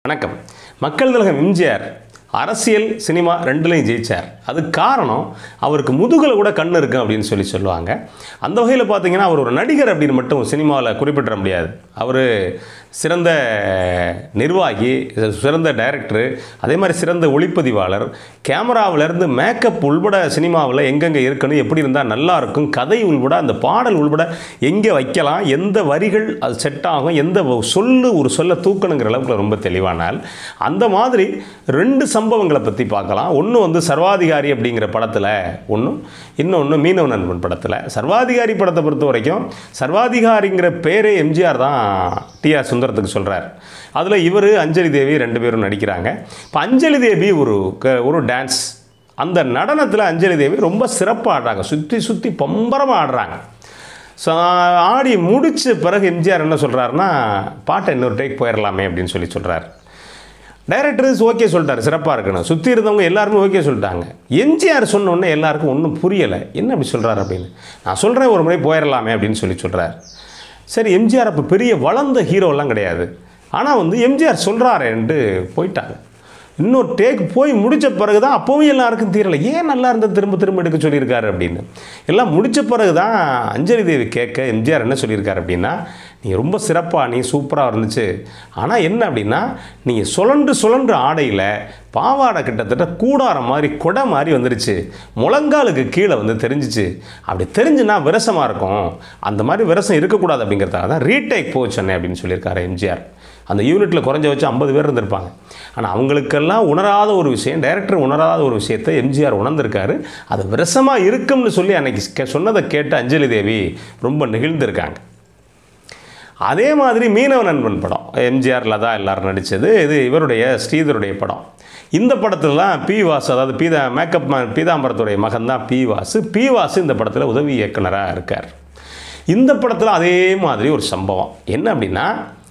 வணக்கம் மக்கள் திலகம் எம்ஜிஆர் அரசியல் சினிமா ரெண்டுலையும் ஜெயிச்சார் அது காரணம் அவருக்கு முதுகில் கூட கண் இருக்கு அப்படின்னு சொல்லி சொல்லுவாங்க அந்த வகையில் பார்த்தீங்கன்னா அவர் ஒரு நடிகர் அப்படின்னு மட்டும் சினிமாவில் குறிப்பிட முடியாது அவர் சிறந்த நிர்வாகி சிறந்த டைரக்டரு அதே மாதிரி சிறந்த ஒளிப்பதிவாளர் கேமராவிலேருந்து மேக்கப் உள்பட சினிமாவில் எங்கெங்கே இருக்கணும் எப்படி இருந்தால் நல்லா இருக்கும் கதை உள்பட அந்த பாடல் உள்பட எங்கே வைக்கலாம் எந்த வரிகள் அது செட் ஆகும் எந்த சொல்லு ஒரு சொல்ல தூக்கணுங்கிற அளவுக்கு ரொம்ப தெளிவானால் அந்த மாதிரி ரெண்டு சம்பவங்களை பற்றி பார்க்கலாம் ஒன்று வந்து சர்வாதிகாரி அப்படிங்கிற படத்தில் ஒன்றும் இன்னொன்று மீனவ நண்பன் படத்தில் சர்வாதிகாரி படத்தை பொறுத்த வரைக்கும் சர்வாதிகாரிங்கிற பேரே எம்ஜிஆர் தான் டிஆர் சுந்தரத்துக்கு சொல்கிறார் அதில் இவர் அஞ்சலி தேவி ரெண்டு பேரும் நடிக்கிறாங்க இப்போ அஞ்சலி தேவி ஒரு க- ஒரு டான்ஸ் அந்த நடனத்தில் அஞ்சலி தேவி ரொம்ப சிறப்பாக ஆடுறாங்க சுற்றி சுற்றி பம்பரமாக ஆடுறாங்க ஸோ ஆடி முடிச்ச பிறகு எம்ஜிஆர் என்ன சொல்கிறாருன்னா பாட்டை இன்னொரு டேக் போயிடலாமே அப்படின்னு சொல்லி சொல்கிறார் டைரக்டர்ஸ் ஓகே சொல்லிட்டாரு சிறப்பாக இருக்கணும் சுற்றி இருந்தவங்க எல்லாருமே ஓகே சொல்லிட்டாங்க எம்ஜிஆர் சொன்ன உடனே எல்லாருக்கும் ஒன்றும் புரியலை என்ன அப்படி சொல்கிறாரு அப்படின்னு நான் சொல்கிறேன் ஒரு முறை போயிடலாமே அப்படின்னு சொல்லி சொல்கிறார் சரி எம்ஜிஆர் அப்போ பெரிய வளர்ந்த ஹீரோலாம் கிடையாது ஆனால் வந்து எம்ஜிஆர் சொல்கிறாரேன்ட்டு போயிட்டாங்க இன்னொரு டேக் போய் முடிச்ச பிறகு தான் அப்போவும் எல்லாருக்கும் தீரலை ஏன் நல்லா இருந்தது திரும்ப திரும்ப எடுக்க சொல்லியிருக்காரு அப்படின்னு எல்லாம் முடிச்ச பிறகு தான் அஞ்சலி தேவி கேட்க எம்ஜிஆர் என்ன சொல்லியிருக்காரு அப்படின்னா நீ ரொம்ப சிறப்பாக நீ சூப்பராக இருந்துச்சு ஆனால் என்ன அப்படின்னா நீங்கள் சுழன்று சுழன்று ஆடையில் பாவாடை கிட்டத்தட்ட கூடாரம் மாதிரி கொடை மாதிரி வந்துருச்சு முழங்காலுக்கு கீழே வந்து தெரிஞ்சிச்சு அப்படி தெரிஞ்சுனா விரசமாக இருக்கும் அந்த மாதிரி விரசம் இருக்கக்கூடாது அப்படிங்கிறதுக்காக தான் ரீடேக் போக சொன்னேன் அப்படின்னு சொல்லியிருக்காரு எம்ஜிஆர் அந்த யூனிட்டில் குறைஞ்ச வச்சு ஐம்பது பேர் இருந்திருப்பாங்க ஆனால் அவங்களுக்கெல்லாம் உணராத ஒரு விஷயம் டைரக்டர் உணராத ஒரு விஷயத்தை எம்ஜிஆர் உணர்ந்திருக்காரு அது விரசமாக இருக்கும்னு சொல்லி அன்னைக்கு கே- சொன்னதை கேட்டு அஞ்சலி தேவி ரொம்ப நெகிழ்ந்திருக்காங்க அதே மாதிரி மீனவ நண்பன் படம் எம்ஜிஆர் லதா எல்லாரும் நடித்தது இது இவருடைய ஸ்ரீதருடைய படம் இந்த படத்துலலாம் பி வாசு அதாவது பீதா மேக்கப் மேன் பீதாம்பரத்துடைய மகன் தான் பி வாசு பி வாசு இந்த படத்தில் உதவி இயக்குனராக இருக்கார் இந்த படத்தில் அதே மாதிரி ஒரு சம்பவம் என்ன அப்படின்னா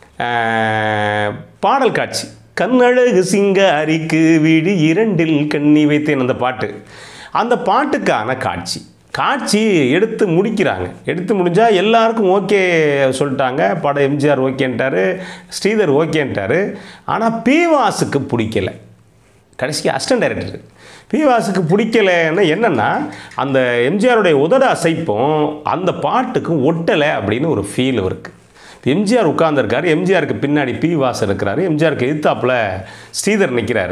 ஆஹ், பாடல் காட்சி கண்ணழகு சிங்க அரிக்கு விழி இரண்டில் கண்ணி வைத்தேன் அந்த பாட்டு அந்த பாட்டுக்கான காட்சி காட்சி எடுத்து முடிக்கிறாங்க எடுத்து முடிஞ்சால் எல்லாருக்கும் ஓகே சொல்லிட்டாங்க படம் எம்ஜிஆர் ஓகேன்ட்டாரு ஸ்ரீதர் ஓகேன்ட்டாரு ஆனால் பிவாஸுக்கு பிடிக்கல கடைசிக்கு அசிஸ்டன்ட் டைரக்டர் பிவாஸுக்கு பிடிக்கலைன்னா என்னென்னா அந்த எம்ஜிஆருடைய உதட அசைப்பும் அந்த பாட்டுக்கும் ஒட்டலை அப்படின்னு ஒரு ஃபீல் இருக்குது எம்ஜிஆர் உட்கார்ந்திருக்காரு எம்ஜிஆருக்கு பின்னாடி பி வாஸ் இருக்கிறாரு எம்ஜிஆருக்கு எதிர்த்தாப்புல ஸ்ரீதர் நிற்கிறாரு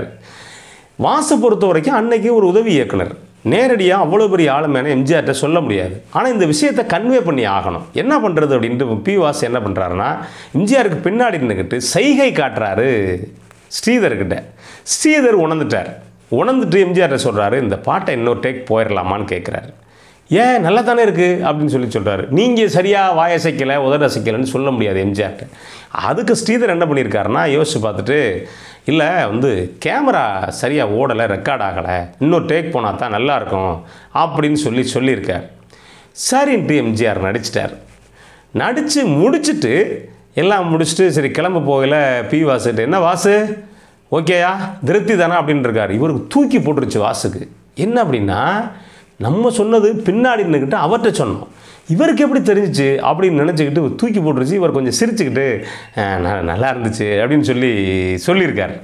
வாசை பொறுத்த வரைக்கும் அன்னைக்கு ஒரு உதவி இயக்குனர் நேரடியாக அவ்வளோ பெரிய ஆளுமையான எம்ஜிஆர்கிட்ட சொல்ல முடியாது ஆனால் இந்த விஷயத்தை கன்வே பண்ணி ஆகணும் என்ன பண்ணுறது அப்படின்ட்டு பி வாஸ் என்ன பண்ணுறாருன்னா எம்ஜிஆருக்கு பின்னாடி நின்றுக்கிட்டு சைகை காட்டுறாரு ஸ்ரீதர்கிட்ட ஸ்ரீதர் உணர்ந்துட்டார் உணர்ந்துட்டு எம்ஜிஆர்ட்ட சொல்கிறாரு இந்த பாட்டை இன்னொரு டேக் போயிடலாமான்னு கேட்குறாரு ஏன் நல்லா தானே இருக்குது அப்படின்னு சொல்லி சொல்கிறாரு நீங்கள் சரியாக வாய் அசைக்கலை உதட அசைக்கலைன்னு சொல்ல முடியாது எம்ஜிஆர்ட்ட அதுக்கு ஸ்ரீதர் என்ன பண்ணியிருக்காருன்னா யோசிச்சு பார்த்துட்டு இல்லை வந்து கேமரா சரியாக ஓடலை ரெக்கார்ட் ஆகலை இன்னொரு டேக் போனால் தான் நல்லாயிருக்கும் அப்படின்னு சொல்லி சொல்லியிருக்கார் சரின்ட்டு எம்ஜிஆர் நடிச்சிட்டார் நடித்து முடிச்சிட்டு எல்லாம் முடிச்சுட்டு சரி கிளம்ப போகல பி வாசுட்டு என்ன வாசு ஓகேயா திருப்தி தானே அப்படின்னு இருக்காரு இவருக்கு தூக்கி போட்டுருச்சு வாசுக்கு என்ன அப்படின்னா நம்ம சொன்னது பின்னாடி நின்றுக்கிட்டு அவர்கிட்ட சொன்னோம் இவருக்கு எப்படி தெரிஞ்சிச்சு அப்படின்னு நினச்சிக்கிட்டு தூக்கி போட்டுருச்சு இவர் கொஞ்சம் சிரிச்சுக்கிட்டு "அஹ், ந- நல்லா இருந்துச்சு அப்படின்னு சொல்லி சொல்லியிருக்கார்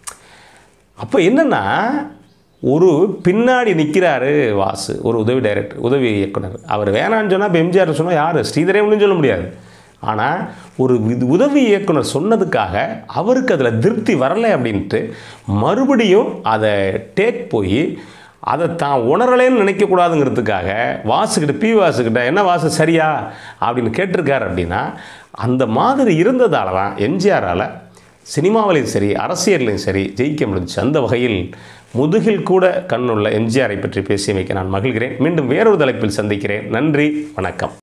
அப்போ என்னென்னா ஒரு பின்னாடி நிற்கிறாரு வாசு ஒரு உதவி டைரக்டர் உதவி இயக்குனர் அவர் வேணான்னு சொன்னால் இப்போ எம்ஜிஆர் சொன்னால் யார் ஸ்ரீதரேவனும் சொல்ல முடியாது ஆனால் ஒரு இது உதவி இயக்குனர் சொன்னதுக்காக அவருக்கு அதில் திருப்தி வரலை அப்படின்ட்டு மறுபடியும் அதை டேக் போய் அதை தான் உணரலேன்னு நினைக்கக்கூடாதுங்கிறதுக்காக வாசுக்கிட்ட பி வாசுக்கிட்ட என்ன வாசு சரியா அப்படின்னு கேட்டிருக்காரு அப்படின்னா அந்த மாதிரி இருந்ததால தான் எம்ஜிஆரால் சினிமாவிலையும் சரி அரசியல்லையும் சரி ஜெயிக்க முடிஞ்சுச்சு அந்த வகையில் முதுகில் கூட கண்ணுள்ள எம்ஜிஆரை பற்றி பேசியமைக்க நான் மகிழ்கிறேன் மீண்டும் வேறொரு தலைப்பில் சந்திக்கிறேன் நன்றி வணக்கம்